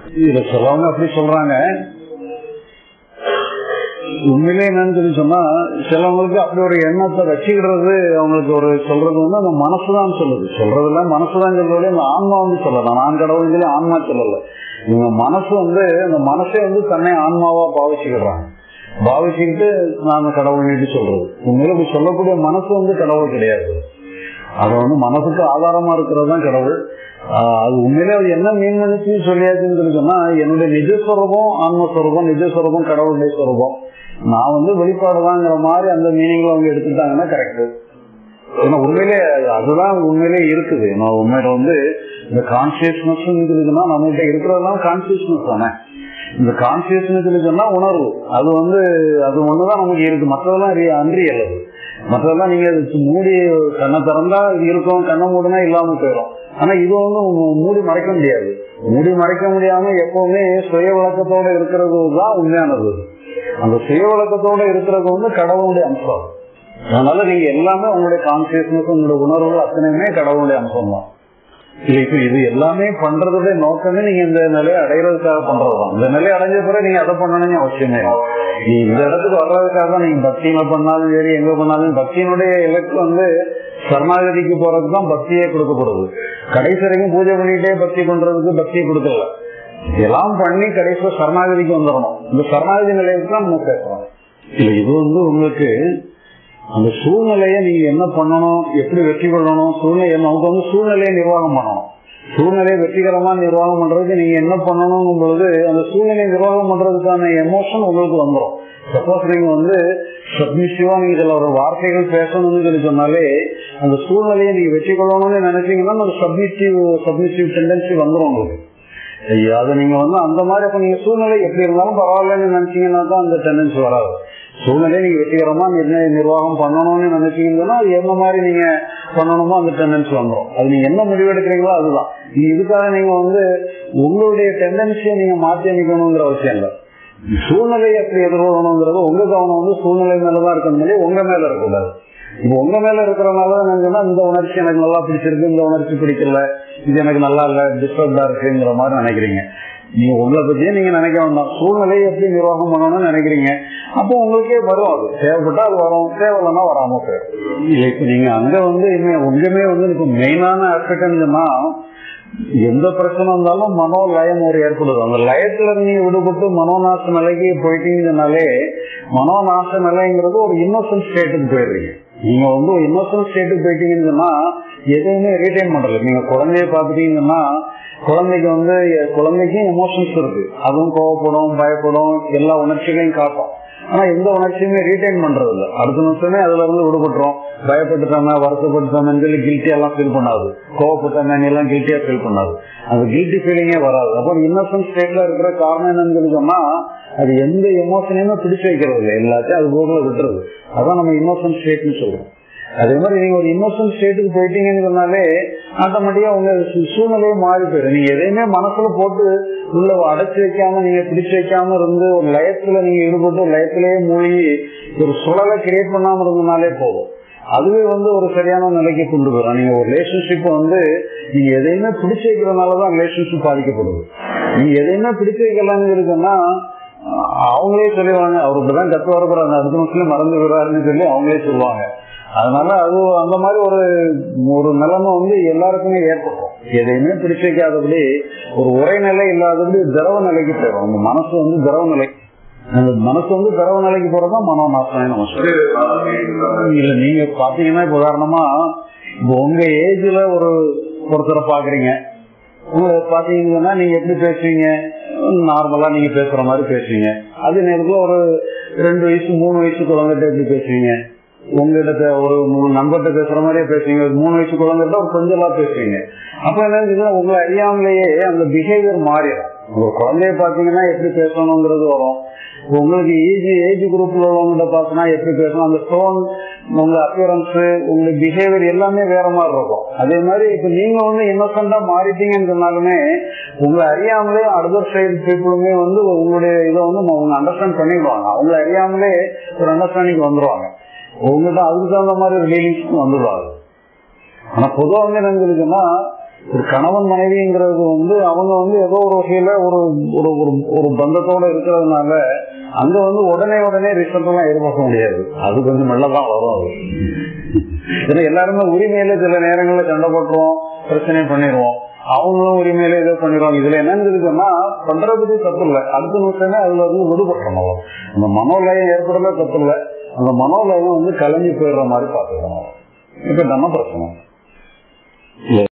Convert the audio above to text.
இதுல சிலவங்க அப்படி சொல்றாங்க உண்மையிலே என்னன்னு சொல்லி சொன்னா சிலவங்களுக்கு அப்படி ஒரு எண்ணத்தை வச்சுக்கிறது அவங்களுக்கு ஒரு சொல்றது வந்து அந்த மனசுதான் சொல்லுது சொல்றதுல மனசுதான் சொல்றது அந்த ஆன்மா வந்து சொல்லலாம் நான் கடவுள் சொல்லி ஆன்மா சொல்லல இவங்க மனசு வந்து அந்த மனசே வந்து தன்னை ஆன்மாவா பாவிச்சுக்கிறாங்க பாவிச்சுக்கிட்டு நான் கடவுள் சொல்றது உண்மையில இப்படி சொல்லக்கூடிய மனசு வந்து கடவுள் கிடையாது அது வந்து மனசுக்கு ஆதாரமா இருக்கிறது தான் கடவுள் ஆஹ் அது உண்மையிலே அது என்ன மீன் பண்ணிச்சுன்னு சொல்லியாச்சுன்னு சொல்லி சொன்னா என்னுடைய நிஜஸ்வரூபம் ஆன்மஸ்வரூபம் நிஜஸ்வரூபம் கடவுளுடைய ஸ்வரூபம் நான் வந்து வெளிப்பாடுதாங்கிற மாதிரி அந்த மீனிங்ல அவங்க எடுத்துட்டாங்கன்னா கரெக்ட் ஏன்னா உண்மையிலே அதுதான் உண்மையிலே இருக்குது நான் உண்மையில வந்து இந்த கான்சியஸ்னஸ் இருக்குன்னா நம்மகிட்ட இருக்கிறதெல்லாம் கான்சியஸ்னஸ் தானே இந்த கான்சியஸ்னஸ் சொன்னா உணர்வு அது வந்து அது ஒண்ணுதான் நமக்கு இருக்கு மற்றதெல்லாம் அன்றியல் அது மற்றதெல்லாம் நீங்க மூடி கண்ணை திறந்தா இது இருக்கும் கண்ணை மூடினா இல்லாம போயிடும் ஆனா இது வந்து மூடி மறைக்க முடியாது மூடி மறைக்க முடியாம எப்பவுமே சுய விளக்கத்தோட இருக்கிறது தான் உண்மையானது அந்த சுய விளக்கத்தோட இருக்கிறது வந்து கடவுளுடைய அம்சம் அதனால நீங்க எல்லாமே உங்களுடைய கான்சியஸ்னஸ் உங்களுடைய உணர்வுகள் அத்தனையுமே கடவுளுடைய அம்சம் தான் இப்ப இது எல்லாமே பண்றதுடைய நோக்கமே நீங்க இந்த நிலையை அடைகிறதுக்காக பண்றதுதான் இந்த நிலையை அடைஞ்ச பிறகு நீங்க அதை பண்ணணும்னு அவசியமே இல்லை நீ இந்த இடத்துக்கு வர்றதுக்காக தான் நீங்க பக்தியில பண்ணாலும் சரி எங்க பண்ணாலும் பக்தியினுடைய இலக்கு வந்து சரணாகதிக்கு போறதுக்கு தான் பக்தியே கொடுக்கப்படுது கடைசி வரைக்கும் பூஜை பண்ணிட்டே பக்தி பண்றதுக்கு பக்தியை கொடுக்கல இதெல்லாம் பண்ணி கடைசியில் சரணாகதிக்கு வந்துடணும் இந்த சரணாகதி நிலையத்துக்கு தான் நம்ம பேசுறோம் இல்ல இது வந்து உங்களுக்கு அந்த சூழ்நிலையை நீங்க என்ன பண்ணணும் எப்படி வெற்றி கொள்ளணும் சூழ்நிலை நமக்கு வந்து சூழ்நிலையை நிர்வாகம் பண்ணணும் சூழ்நிலையை வெற்றிகரமா நிர்வாகம் பண்றதுக்கு நீங்க என்ன பண்ணணும் பொழுது அந்த சூழ்நிலையை நிர்வாகம் பண்றதுக்கான எமோஷன் உங்களுக்கு வந்துடும் சப்போஸ் நீங்க வந்து சப்மிசிவா நீங்க இதுல ஒரு வார்த்தைகள் பேசணும்னு சொல்லி சொன்னாலே அந்த சூழ்நிலையை நீங்க வெற்றி கொள்ளணும்னு நினைச்சீங்கன்னா அந்த சப்மிசிவ் சப்மிசிவ் டெண்டன்சி வந்துடும் உங்களுக்கு அதை நீங்க வந்து அந்த மாதிரி அப்ப நீங்க சூழ்நிலை எப்படி இருந்தாலும் பரவாயில்லன்னு நினைச்சீங்கன்னா தான் அந்த டெண்டன்சி வராது சூழ்நிலையை நீங்க வெற்றிகரமா நிர்ணய நிர்வாகம் பண்ணணும்னு நினைச்சீங்கன்னா அது என்ன மாதிரி நீங்க பண்ணணுமோ அந்த டெண்டன்சி வந்துடும் அது நீங்க என்ன முடிவு எடுக்கிறீங்களோ அதுதான் நீங்க இதுக்காக நீங்க வந்து உங்களுடைய டெண்டன்சியை நீங்க மாற்றி அமைக்கணுங்கிற அவசியம் இல்லை சூழ்நிலையை எப்படி எதிர்கொள்ளணுங்கிறது உங்க கவனம் வந்து சூழ்நிலை மேலதான் இருக்கணும் உங்க மேல இருக்கக்கூடாது இப்போ உங்க மேல இருக்கிறனால என்னன்னா இந்த உணர்ச்சி எனக்கு நல்லா பிடிச்சிருக்கு இந்த உணர்ச்சி பிடிக்கல இது எனக்கு நல்லா இல்ல டிஸ்டர்ப்டா இருக்குங்கிற மாதிரி நினைக்கிறீங்க நீங்க உங்களை பத்தியே நீங்க நினைக்க வேண்டாம் சூழ்நிலையை எப்படி நிர்வாகம் பண்ணணும்னு நினைக்கிறீங்க அப்போ உங்களுக்கே வரும் அது தேவைப்பட்டா அது வரும் தேவையில்லைன்னா வராம போயிடும் இப்ப நீங்க அங்க வந்து உங்களுமே வந்து இப்ப மெயினான ஆஸ்பெக்ட்னா எந்த பிரச்சனை இருந்தாலும் மனோ லயம் ஒரு ஏற்படுது அந்த லயத்துல நீங்க விடுபட்டு மனோநாச நிலைக்கு போயிட்டீங்கன்னாலே மனோநாச நிலைங்கிறது ஒரு இன்னோசன்ட் ஸ்டேட்டுக்கு போயிடுறீங்க நீங்க வந்து ஒரு இன்னோசன்ட் ஸ்டேட்டுக்கு போயிட்டீங்கன்னு சொன்னா எதுவுமே ரீட்டைன் பண்றது நீங்க குழந்தைய பாத்துட்டீங்கன்னா குழந்தைக்கு வந்து குழந்தைக்கும் எமோஷன்ஸ் இருக்கு அதுவும் கோவப்படும் பயப்படும் எல்லா உணர்ச்சிகளையும் காட்டும் ஆனா எந்த உணர்ச்சியுமே ரீட்டைன் பண்றது இல்ல அடுத்த நிமிஷமே அதுல இருந்து விடுபட்டுரும் பயப்பட்டுட்டாங்க வருத்தப்பட்டுட்டாங்கன்னு சொல்லி கில்ட்டி எல்லாம் ஃபீல் பண்ணாது கோவப்பட்டாங்க எல்லாம் கில்ட்டியா ஃபீல் பண்ணாது அந்த கில்ட்டி ஃபீலிங்கே வராது அப்போ இன்னசென்ட் ஸ்டேட்ல இருக்கிற காரணம் என்னன்னு சொன்னா அது எந்த எமோஷனையுமே பிடிச்சு வைக்கிறது இல்லை எல்லாத்தையும் அது போகல விட்டுறது அதான் நம்ம இன்னோசன்ட் ஸ்டேட்னு சொல்றோம் அதே மாதிரி நீங்க ஒரு இன்னோசன்ட் ஸ்டேட்டுக்கு போயிட்டீங்கன்னு சொன்னாலே ஆட்டோமேட்டிக்கா உங்க சூழ்நிலையே மாறி போயிடும் நீங்க எதையுமே மனசுல போட்டு உள்ள அடைச்சு வைக்காம நீங்க பிடிச்சு வைக்காம இருந்து ஒரு லயத்துல நீங்க ஈடுபட்டு ஒரு லயத்திலேயே மூழ்கி ஒரு சுழலை கிரியேட் பண்ணாம இருந்தனாலே போதும் அதுவே வந்து ஒரு சரியான நிலைக்கு கொண்டு போயிடும் நீங்க ஒரு ரிலேஷன்ஷிப் வந்து நீங்க எதையுமே பிடிச்சு வைக்கிறதுனாலதான் ரிலேஷன்ஷிப் பாதிக்கப்படுது நீங்க எதையுமே பிடிச்சு வைக்கலாம்னு இருக்குன்னா அவங்களே சொல்லுவாங்க அவர் இப்படிதான் கத்து வரப்படுறாங்க அடுத்த நிமிஷம் மறந்து விடுறாருன்னு சொல்லி அவங்களே சொல்லுவாங்க அதனால அது அந்த மாதிரி ஒரு ஒரு நிலைமை வந்து எல்லாருக்குமே ஏற்படும் எதையுமே பிடிச்சு வைக்காதபடி ஒரு உரைநிலை இல்லாதபடி திரவ நிலைக்கு போயிடும் அந்த மனசு வந்து திரவ நிலை அந்த மனசு வந்து திரவ நிலைக்கு போறதுதான் மனோநாசம் நம்ம சொல்றோம் இல்ல நீங்க பாத்தீங்கன்னா இப்ப உதாரணமா இப்போ உங்க ஏஜ்ல ஒரு ஒருத்தரை பாக்குறீங்க பாத்தீங்கன்னா நீங்க எப்படி பேசுவீங்க நார்மலா நீங்க பேசுற மாதிரி பேசுவீங்க அதே நேரத்துல ஒரு ரெண்டு வயசு மூணு வயசு குழந்தைகிட்ட எப்படி பேசுவீங்க உங்ககிட்ட ஒரு நண்பர்கிட்ட பேசுற மாதிரியே பேசுவீங்க மூணு வயசு குழந்தைகிட்ட ஒரு கொஞ்சலா பேசுவீங்க அப்ப என்ன உங்களை அறியாமலேயே அந்த பிஹேவியர் மாறிடும் உங்க குழந்தைய பாத்தீங்கன்னா எப்படி பேசணுங்கிறது வரும் உங்களுக்கு ஏஜ் ஏஜ் குரூப்ல உள்ளவங்ககிட்ட பார்த்தோம்னா எப்படி பேசணும் அந்த டோன் உங்க அப்பியரன்ஸ் உங்களுடைய பிஹேவியர் எல்லாமே வேற மாதிரி இருக்கும் அதே மாதிரி இப்ப நீங்க வந்து இன்னோசண்டா மாறிட்டீங்கன்னு சொன்னாலுமே உங்களை அறியாமலே அதர் சைடு பீப்புளுமே வந்து உங்களுடைய இதை வந்து அவங்க அண்டர்ஸ்டாண்ட் பண்ணிடுவாங்க அவங்களை அறியாமலே ஒரு அண்டர்ஸ்டாண்டிங் வந்துருவாங்க உங்ககிட்ட அதுக்கு தகுந்த மாதிரி ரிலீலிங்ஸ் வந்துடுவாங்க ஆனா பொதுவாக வந்து என்ன இருக்குன்னா ஒரு கணவன் மனைவிங்கிறது வந்து அவங்க வந்து ஏதோ ஒரு வகையில ஒரு ஒரு ஒரு- ஒரு பந்தத்தோட இருக்கிறதுனால அங்க வந்து உடனே உடனே ரிசல்ட் எல்லாம் எதிர்பார்க்க முடியாது அது கொஞ்சம் மெல்லதான் வரும் அது ஏன்னா எல்லாருமே உரிமையில சில நேரங்கள்ல சண்டை போட்டுருவோம் பிரச்சனை பண்ணிடுவோம் அவங்களும் உரிமையில ஏதோ பண்ணிடுவாங்க இதுல என்னன்னு இருக்குன்னா பண்றது தப்பு இல்லை அடுத்த நிமிஷமே அதுல இருந்து விடுபட்டுறணும் அந்த மனோலயம் ஏற்படுறதே தப்பு இல்லை அந்த மனோலயம் வந்து கலங்கி போயிடுற மாதிரி பாத்துக்கணும் இப்ப நம்ம பிரச்சனை